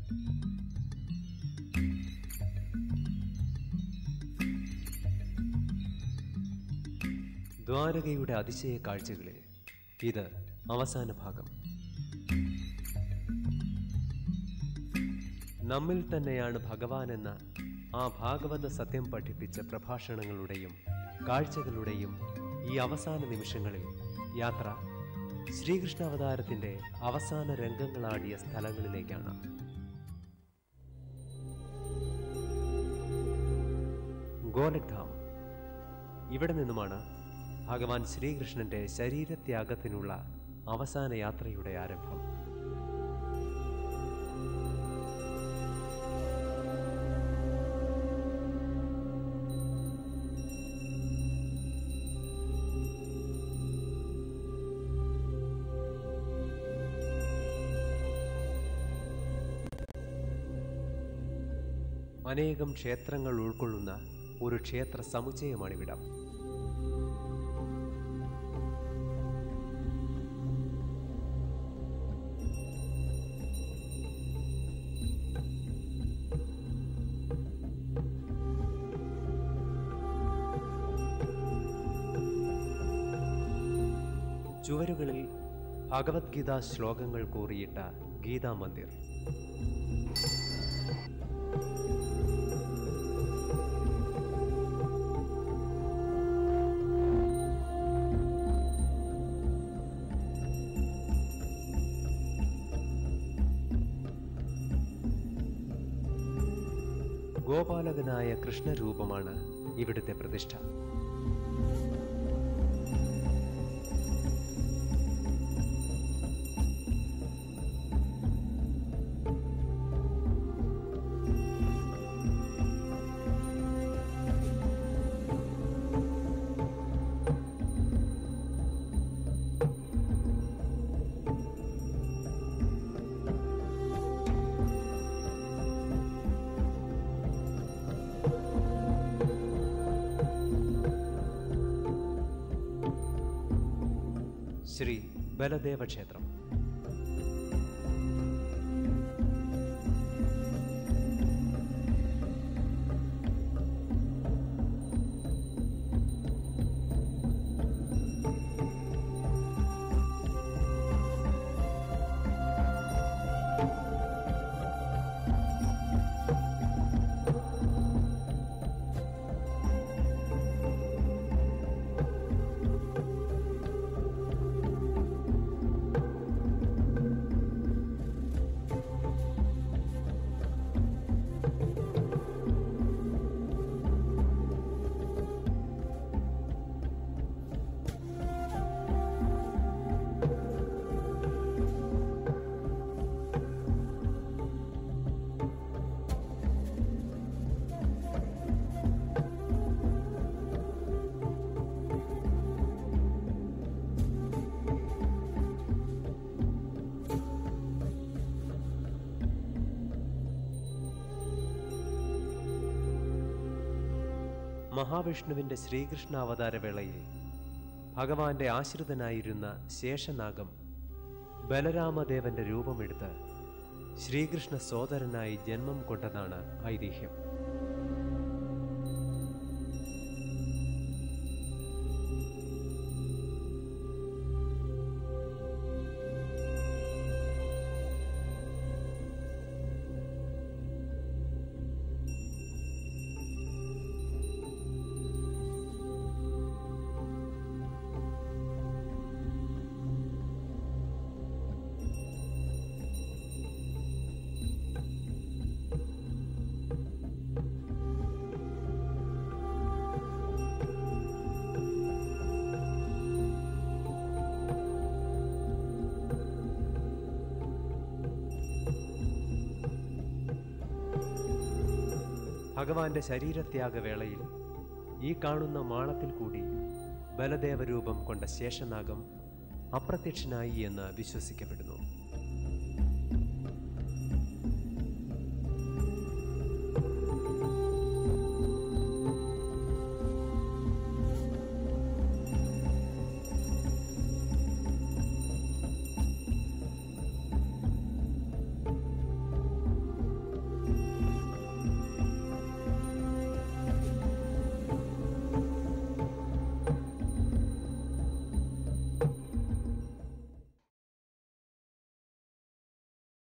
ദ്വാരകയുടെ അതിശയ കാഴ്ചകളിൽ ഇത് അവസാന ഭാഗം നമ്മിൽ തന്നെയാണ് ഭഗവാൻ എന്ന ആ ഭാഗവത സത്യം പഠിപ്പിച്ച പ്രഭാഷണങ്ങളുടെയും കാഴ്ചകളുടെയും ഈ അവസാന നിമിഷങ്ങളിൽ യാത്ര ശ്രീകൃഷ്ണ അവതാരത്തിന്റെ അവസാന രംഗങ്ങളാടിയ സ്ഥലങ്ങളിലേക്കാണ് ഗോലക്ധാം ഇവിടെ നിന്നുമാണ് ഭഗവാൻ ശ്രീകൃഷ്ണന്റെ ശരീരത്യാഗത്തിനുള്ള അവസാന യാത്രയുടെ ആരംഭം അനേകം ക്ഷേത്രങ്ങൾ ഉൾക്കൊള്ളുന്ന ഒരു ക്ഷേത്ര സമുച്ചയമാണിവിടം ചുവരുകളിൽ ഭഗവത്ഗീത ശ്ലോകങ്ങൾ കൂറിയിട്ട ഗീതാ മന്ദിർ ഗോപാലകനായ കൃഷ്ണരൂപമാണ് ഇവിടുത്തെ പ്രതിഷ്ഠ ശ്രീ ബലദേവ ക്ഷേത്രം മഹാവിഷ്ണുവിന്റെ ശ്രീകൃഷ്ണ അവതാര വേളയിൽ ഭഗവാന്റെ ആശ്രിതനായിരുന്ന ശേഷനാഗം ബലരാമദേവന്റെ രൂപമെടുത്ത് ശ്രീകൃഷ്ണ സോദരനായി ജന്മം കൊണ്ടതാണ് ഐതിഹ്യം ഭഗവാന്റെ ശരീരത്യാഗവേളയിൽ ഈ കാണുന്ന മാളത്തിൽ കൂടി ബലദേവരൂപം കൊണ്ട ശേഷനാഗം അപ്രത്യക്ഷനായി എന്ന് വിശ്വസിക്കപ്പെടുന്നു